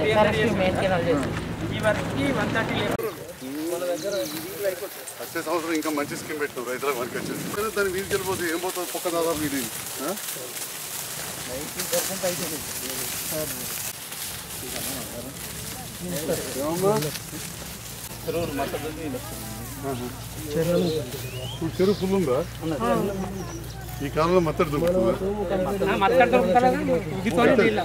SRSP main canal చేసి ఈ వరకు వన్ థర్టీ వచ్చే సంవత్సరం ఇంకా మంచి స్కీమ్ పెట్టినాం రైతులకు మనకి వచ్చేసి దాన్ని వీధికి వెళ్ళిపోతే ఏం పోతుంది పక్క దాదాపు ఇది ఆ? ఏమమ్మా? ఆహా. ఇప్పుడు చెరువు ఫుల్ ఉందా ఈ కాలంలో మత్తడి దొరుకుతుందా మక్కడ దొరుకుతారా ఉదితోనే నీళ్ళ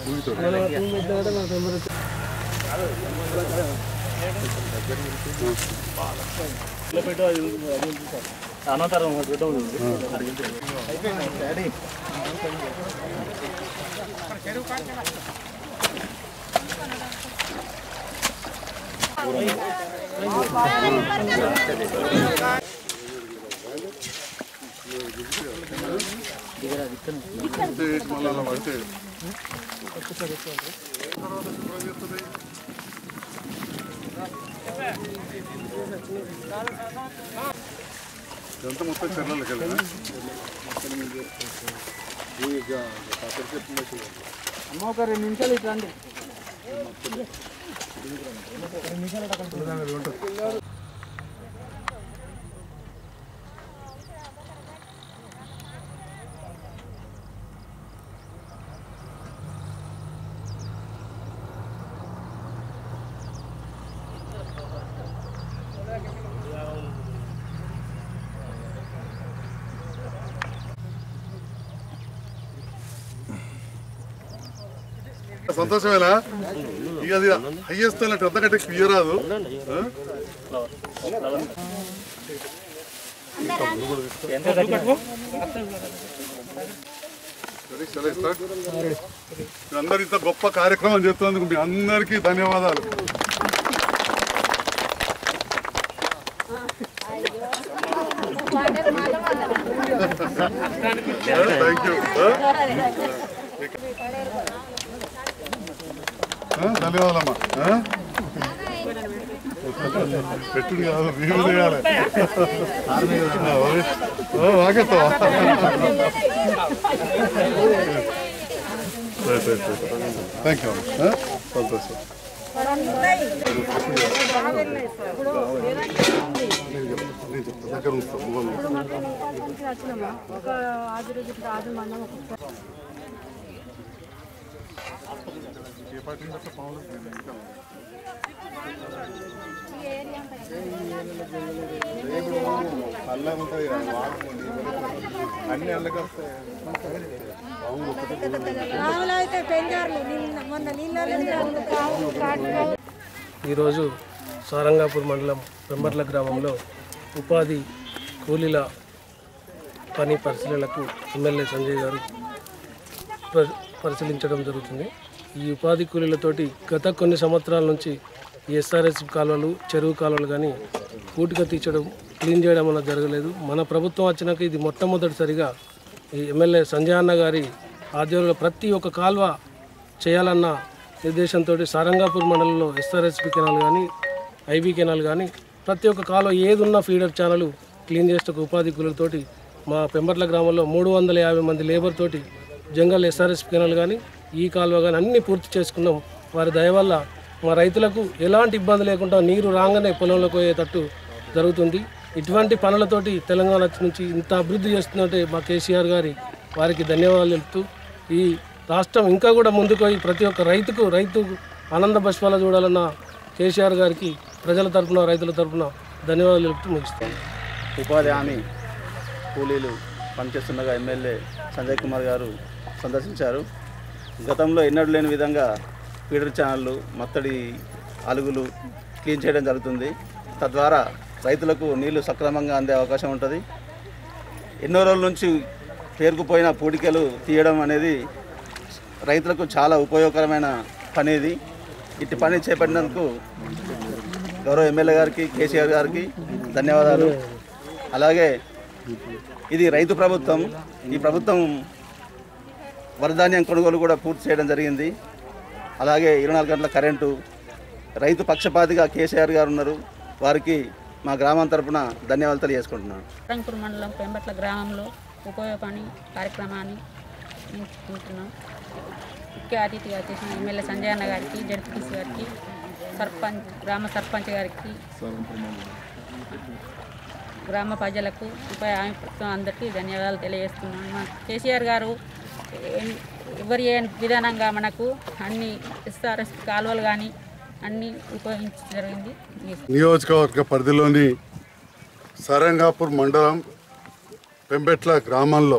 అంటే మళ్ళీ అలా పడితే ఇదంతా మొత్తం చెర్లకి వెళ్ళినా అమ్మ ఒక రెండు నిమిషాలు ఇట్లా అండి సంతోషమేనా ఇక అది హైయెస్ట్ అన్నట్టు అంతకంటే క్లియర్ రాదు ఆ? సరే, సరే, start. మీ అందరు ఇంత గొప్ప కార్యక్రమం చేస్తున్నందుకు మీ అందరికీ ధన్యవాదాలు థ్యాంక్ యూ ధన్యవాదమ్మా ఆ? పెట్టుడు కాదు మీరు చేయాలి ఓ, వాగేస్తావా సరే సరే సరే థ్యాంక్ యూ అమ్మా ఆ? సంతోషం నేను చెప్తాను నేను చెప్తాను దగ్గర ఉంటాను ఒక ఆది రోజు రాజు మనం ఒక ఏ పార్టీ అట్లా పావులు అన్ని అల్లకి వస్తాయి రావులు అయితే పెంచారు నిన్న మొన్న నీళ్ళు కావు కాటు ఈరోజు సారంగాపూర్ మండలం పెంబర్ల గ్రామంలో ఉపాధి కూలీల పని పరిశీలనకు ఎమ్మెల్యే సంజయ్ గారు ప- పరిశీలించడం జరుగుతుంది ఈ ఉపాధి కూలీలతోటి గత కొన్ని సంవత్సరాల నుంచి ఈ ఎస్ఆర్ఎస్ కాలువలు చెరువు కాలువలు కానీ పూటిగా తీర్చడం క్లీన్ చేయడం అన్నది జరగలేదు మన ప్రభుత్వం వచ్చినాక ఇది మొట్టమొదటిసారిగా ఈ ఎమ్మెల్యే సంజయ్ అన్న గారి ఆధ్వర్యంలో ప్రతి ఒక్క కాల్వ చేయాలన్న నిర్దేశంతో సారంగాపూర్ మండలంలో ఎస్ఆర్ఎస్పి కెనాల్ కానీ ఐబీ కెనాల్ కానీ ప్రతి ఒక్క కాలువ ఏదున్న ఫీడర్ ఛానల్ క్లీన్ చేసే ఉపాధి కూలీలతోటి మా పెంబర్ల గ్రామంలో మూడు వందల యాభై మంది లేబర్ తోటి జంగల్ ఎస్ఆర్ఎస్ కెనాల్ కానీ ఈ కాలువ కానీ అన్నీ పూర్తి చేసుకున్నాం వారి దయ వల్ల మా రైతులకు ఎలాంటి ఇబ్బంది లేకుండా నీరు రాగానే పొలంలోకి పోయేటట్టు జరుగుతుంది ఇటువంటి పనులతోటి తెలంగాణ నుంచి ఇంత అభివృద్ధి చేస్తుందంటే మా కేసీఆర్ గారి వారికి ధన్యవాదాలు తెలుపుతూ ఈ రాష్ట్రం ఇంకా కూడా ముందుకు పోయి ప్రతి ఒక్క రైతుకు రైతు ఆనంద బష్పాల చూడాలన్న కేసీఆర్ గారికి ప్రజల తరపున రైతుల తరపున ధన్యవాదాలు తెలుపుతూ ముగిస్తాను ఉపాధి హామీ కూలీలు పనిచేస్తుండగా ఎమ్మెల్యే సంజయ్ కుమార్ గారు సందర్శించారు గతంలో ఎన్నడూ లేని విధంగా ఫీడర్ ఛానళ్ళు మత్తడి అలుగులు క్లీన్ చేయడం జరుగుతుంది తద్వారా రైతులకు నీళ్లు సక్రమంగా అందే అవకాశం ఉంటుంది ఎన్నో రోజుల నుంచి పేరుకుపోయిన పూడికలు తీయడం అనేది రైతులకు చాలా ఉపయోగకరమైన పని ఇది ఇట్టి పని చేపట్టినందుకు గౌరవ ఎమ్మెల్యే గారికి కేసీఆర్ గారికి ధన్యవాదాలు అలాగే ఇది రైతు ప్రభుత్వం ఈ ప్రభుత్వం వరధాన్యం కొనుగోలు కూడా పూర్తి చేయడం జరిగింది అలాగే ఇరవై నాలుగు గంటల కరెంటు రైతు పక్షపాతిగా కేసీఆర్ గారు ఉన్నారు వారికి మా గ్రామం తరపున ధన్యవాదాలు తెలియజేసుకుంటున్నాను రంగపూర్ మండలం పెంబట్ల గ్రామంలో ఉపయోగపని కార్యక్రమాన్ని ఉంటున్నాం ముఖ్య అతిథిగా చేసిన ఎమ్మెల్యే సంజయ్ అన్న గారికి జడ్పీటీసీ గారికి సర్పంచ్ గ్రామ సర్పంచ్ గారికి గ్రామ ప్రజలకు ఉప హామీ ప్రభుత్వం అందరికీ ధన్యవాదాలు తెలియజేస్తున్నాను మా కేసీఆర్ గారు ఏం- ఎవరి ఏ విధానంగా మనకు అన్ని ఎస్ఆర్ఎస్ కాలువలు కానీ అన్నీ ఉపయోగించడం జరిగింది నియోజకవర్గ పరిధిలోని సరంగాపూర్ మండలం పెంబెట్ల గ్రామంలో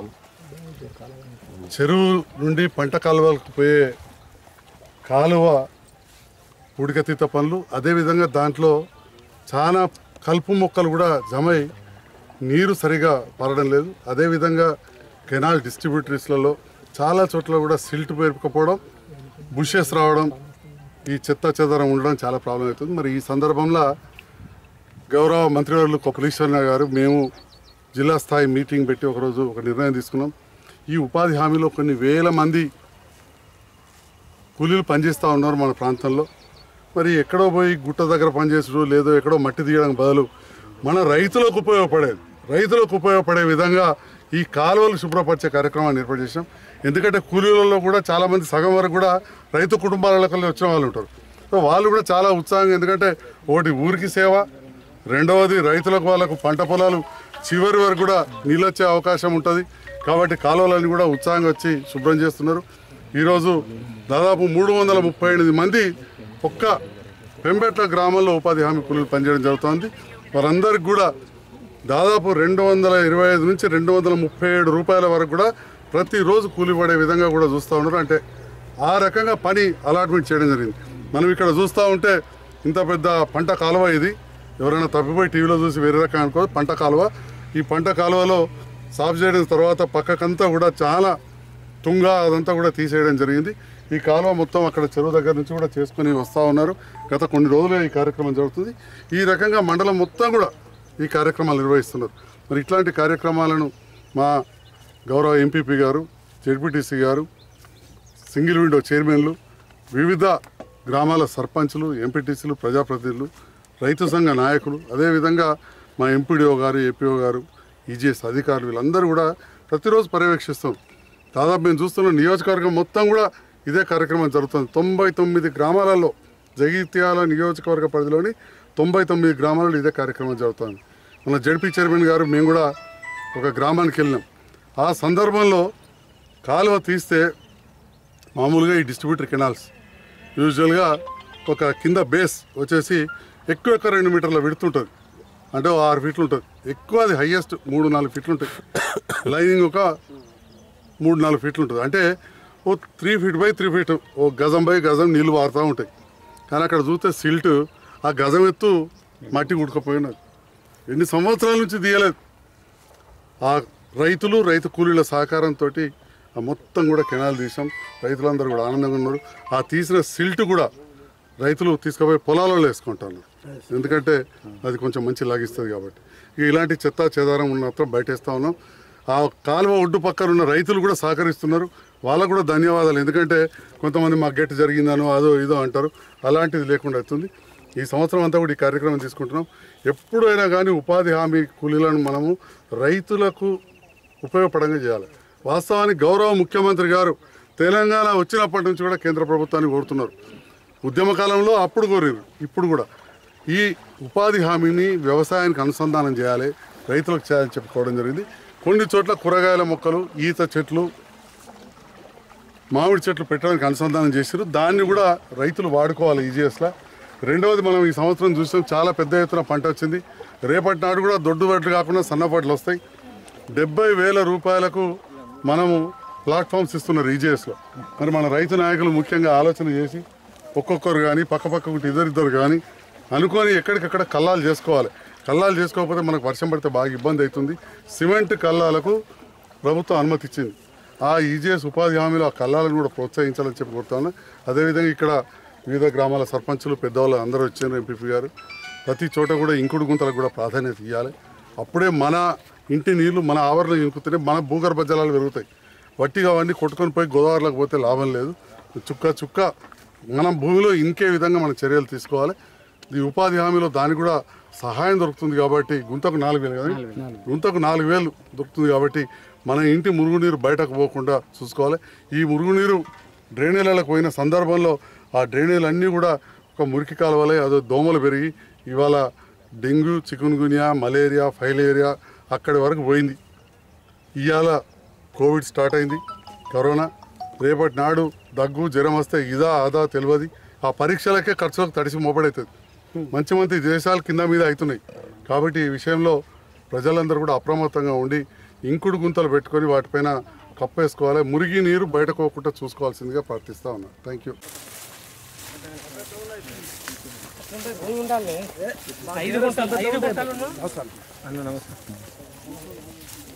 చెరువు నుండి పంట కాలువలకు పోయే కాలువ ఉడికతీత పనులు అదేవిధంగా దాంట్లో చాలా కలుపు మొక్కలు కూడా జమై నీరు సరిగా పడడం లేదు అదేవిధంగా కెనాల్ డిస్ట్రిబ్యూటరీస్లలో చాలా చోట్ల కూడా సిల్ట్ పేరుకపోవడం బుషెస్ రావడం ఈ చెత్త చెదరం ఉండడం చాలా ప్రాబ్లం అవుతుంది మరి ఈ సందర్భంలో గౌరవ మంత్రివర్యులు కొప్పలీశ్వర గారు మేము జిల్లా స్థాయి మీటింగ్ పెట్టి ఒకరోజు ఒక నిర్ణయం తీసుకున్నాం ఈ ఉపాధి హామీలో కొన్ని వేల మంది కూలీలు పనిచేస్తూ ఉన్నారు మన ప్రాంతంలో మరి ఎక్కడో పోయి గుట్ట దగ్గర పనిచేసుడు లేదో ఎక్కడో మట్టి తీయడానికి బదులు మన రైతులకు ఉపయోగపడేది రైతులకు ఉపయోగపడే విధంగా ఈ కాలువలు శుభ్రపరిచే కార్యక్రమాన్ని ఏర్పాటు చేసాం ఎందుకంటే కూలీలలో కూడా చాలామంది సగం వరకు కూడా రైతు కుటుంబాలకు వచ్చిన వాళ్ళు ఉంటారు సో వాళ్ళు కూడా చాలా ఉత్సాహంగా ఎందుకంటే ఒకటి ఊరికి సేవ రెండవది రైతులకు వాళ్ళకు పంట పొలాలు చివరి వరకు కూడా నీళ్ళు వచ్చే అవకాశం ఉంటుంది కాబట్టి కాలువలన్నీ కూడా ఉత్సాహంగా వచ్చి శుభ్రం చేస్తున్నారు ఈరోజు దాదాపు మూడు వందల ముప్పై ఎనిమిది మంది ఒక్క పెంబెట్ల గ్రామంలో ఉపాధి హామీ కూలీలు పనిచేయడం జరుగుతోంది వారందరికి కూడా దాదాపు రెండు వందల ఇరవై ఐదు నుంచి రెండు వందల ముప్పై ఏడు రూపాయల వరకు కూడా ప్రతిరోజు కూలి పడే విధంగా కూడా చూస్తూ ఉన్నారు అంటే ఆ రకంగా పని అలాట్మెంట్ చేయడం జరిగింది మనం ఇక్కడ చూస్తూ ఉంటే ఇంత పెద్ద పంట కాలువ ఇది ఎవరైనా తప్పిపోయి టీవీలో చూసి వేరే రకం అనుకో పంట కాలువ ఈ పంట కాలువలో సాఫ్ చేయడం తర్వాత పక్కకంతా కూడా చాలా తుంగ అదంతా కూడా తీసేయడం జరిగింది ఈ కాలువ మొత్తం అక్కడ చెరువు దగ్గర నుంచి కూడా చేసుకుని వస్తూ ఉన్నారు గత కొన్ని రోజులుగా ఈ కార్యక్రమం జరుగుతుంది ఈ రకంగా మండలం మొత్తం కూడా ఈ కార్యక్రమాలు నిర్వహిస్తున్నారు మరి ఇట్లాంటి కార్యక్రమాలను మా గౌరవ ఎంపీపీ గారు జెడ్పీటీసీ గారు సింగిల్ విండో చైర్మన్లు వివిధ గ్రామాల సర్పంచులు ఎంపీటీసీలు ప్రజాప్రతినిధులు రైతు సంఘ నాయకులు అదేవిధంగా మా ఎంపీడీఓ గారు ఏపీఓ గారు ఈజీఎస్ అధికారులు వీళ్ళందరూ కూడా ప్రతిరోజు పర్యవేక్షిస్తాం దాదాపు మేము చూస్తున్న నియోజకవర్గం మొత్తం కూడా ఇదే కార్యక్రమం జరుగుతుంది తొంభై తొమ్మిది గ్రామాలలో జగిత్యాల నియోజకవర్గ పరిధిలోని తొంభై తొమ్మిది గ్రామాలలో ఇదే కార్యక్రమం జరుగుతుంది మన జడ్పీ చైర్మన్ గారు మేము కూడా ఒక గ్రామానికి వెళ్ళినాం ఆ సందర్భంలో కాలువ తీస్తే మామూలుగా ఈ డిస్ట్రిబ్యూటర్ కెనాల్స్ యూజువల్గా ఒక కింద బేస్ వచ్చేసి ఎక్కువ ఎక్కువ రెండు మీటర్ల విడుతుంటుంది అంటే ఓ ఆరు ఫీట్లు ఉంటుంది ఎక్కువ అది హైయెస్ట్ మూడు నాలుగు ఫీట్లు ఉంటుంది లైనింగ్ ఒక మూడు నాలుగు ఫీట్లు ఉంటుంది అంటే ఓ three feet by three feet ఓ గజం బై గజం నీళ్లు వారుతూ ఉంటాయి కానీ అక్కడ చూస్తే సిల్ట్ ఆ గజం ఎత్తు మట్టి ఉడకపోయినది ఎన్ని సంవత్సరాల నుంచి తీయలేదు ఆ రైతులు రైతు కూలీల సహకారంతో ఆ మొత్తం కూడా కెనాల్ తీసాం రైతులందరూ కూడా ఆనందంగా ఉన్నారు ఆ తీసిన సిల్ట్ కూడా రైతులు తీసుకుపోయి పొలాలలో వేసుకుంటారు ఎందుకంటే అది కొంచెం మంచి లాగిస్తుంది కాబట్టి ఇక ఇలాంటి చెత్త చెదారం ఉన్నప్పుడు బయటేస్తా ఉన్నాం ఆ కాలువ ఒడ్డు పక్కన ఉన్న రైతులు కూడా సహకరిస్తున్నారు వాళ్ళకు కూడా ధన్యవాదాలు ఎందుకంటే కొంతమంది మా గెట్ జరిగిందనో అదో ఇదో అంటారు అలాంటిది లేకుండా అవుతుంది ఈ సంవత్సరం అంతా కూడా ఈ కార్యక్రమం తీసుకుంటున్నాం ఎప్పుడైనా కానీ ఉపాధి హామీ కూలీలను మనము రైతులకు ఉపయోగపడంగా చేయాలి వాస్తవానికి గౌరవ ముఖ్యమంత్రి గారు తెలంగాణ వచ్చినప్పటి నుంచి కూడా కేంద్ర ప్రభుత్వాన్ని కోరుతున్నారు ఉద్యమ కాలంలో అప్పుడు కోరారు ఇప్పుడు కూడా ఈ ఉపాధి హామీని వ్యవసాయానికి అనుసంధానం చేయాలి రైతులకు చేయాలని చెప్పుకోవడం జరిగింది కొన్ని చోట్ల కూరగాయల మొక్కలు ఈత చెట్లు మామిడి చెట్లు పెట్టడానికి అనుసంధానం చేశారు దాన్ని కూడా రైతులు వాడుకోవాలి ఈజీఎస్లా రెండవది మనం ఈ సంవత్సరం చూసాం చాలా పెద్ద ఎత్తున పంట వచ్చింది రేపటి నాడు కూడా దొడ్డు వడ్లు కాకుండా సన్నపాట్లు వస్తాయి డెబ్బై వేల రూపాయలకు మనము ప్లాట్ఫామ్స్ ఇస్తున్నారు ఈజీఎస్లో మరి మన రైతు నాయకులు ముఖ్యంగా ఆలోచన చేసి ఒక్కొక్కరు కానీ పక్క పక్క ఒకటి ఇద్దరిద్దరు కానీ అనుకొని ఎక్కడికక్కడ కల్లాలు చేసుకోవాలి కల్లాలు చేసుకోకపోతే మనకు వర్షం పడితే బాగా ఇబ్బంది అవుతుంది సిమెంట్ కల్లాలకు ప్రభుత్వం అనుమతి ఇచ్చింది ఆ ఈజీఎస్ ఉపాధి హామీలో ఆ కల్లాలను కూడా ప్రోత్సహించాలని చెప్పి కోరుతాను అదేవిధంగా ఇక్కడ వివిధ గ్రామాల సర్పంచులు పెద్దవాళ్ళు అందరూ వచ్చారు ఎంపీపీ గారు ప్రతి చోట కూడా ఇంకుడు గుంతలకు కూడా ప్రాధాన్యత ఇవ్వాలి అప్పుడే మన ఇంటి నీళ్లు మన ఆవరణలో ఇంకుతేనే మన భూగర్భ జలాలు పెరుగుతాయి వట్టిగా అవన్నీ కొట్టుకొని పోయి గోదావరిలోకి పోతే లాభం లేదు చుక్క చుక్క మనం భూమిలో ఇంకే విధంగా మన చర్యలు తీసుకోవాలి ఈ ఉపాధి హామీలో దానికి కూడా సహాయం దొరుకుతుంది కాబట్టి గుంతకు నాలుగు వేలు కదా గుంతకు నాలుగు వేలు దొరుకుతుంది కాబట్టి మన ఇంటి మురుగునీరు బయటకు పోకుండా చూసుకోవాలి ఈ మురుగునీరు డ్రైనేజీలకు పోయిన సందర్భంలో ఆ డ్రైనేజీలు అన్నీ కూడా ఒక మురికి కాలువలే అదో దోమలు పెరిగి ఇవాళ డెంగ్యూ చికున్గునియా మలేరియా ఫైలేరియా అక్కడి వరకు పోయింది ఇవాళ కోవిడ్ స్టార్ట్ అయింది కరోనా రేపటి నాడు దగ్గు జ్వరం వస్తే ఇదా అదా తెలియదు ఆ పరీక్షలకే ఖర్చులకు తడిసి మోపడవుతుంది మంచి మంచి దేశాలు కింద మీద అవుతున్నాయి కాబట్టి ఈ విషయంలో ప్రజలందరూ కూడా అప్రమత్తంగా ఉండి ఇంకుడు గుంతలు పెట్టుకొని వాటిపైన కప్పేసుకోవాలి మురిగి నీరు బయటకోకుండా చూసుకోవాల్సిందిగా ప్రార్థిస్తా ఉన్నాను థ్యాంక్ యూ ఐదు గుంటలు ఐదు గుంటలు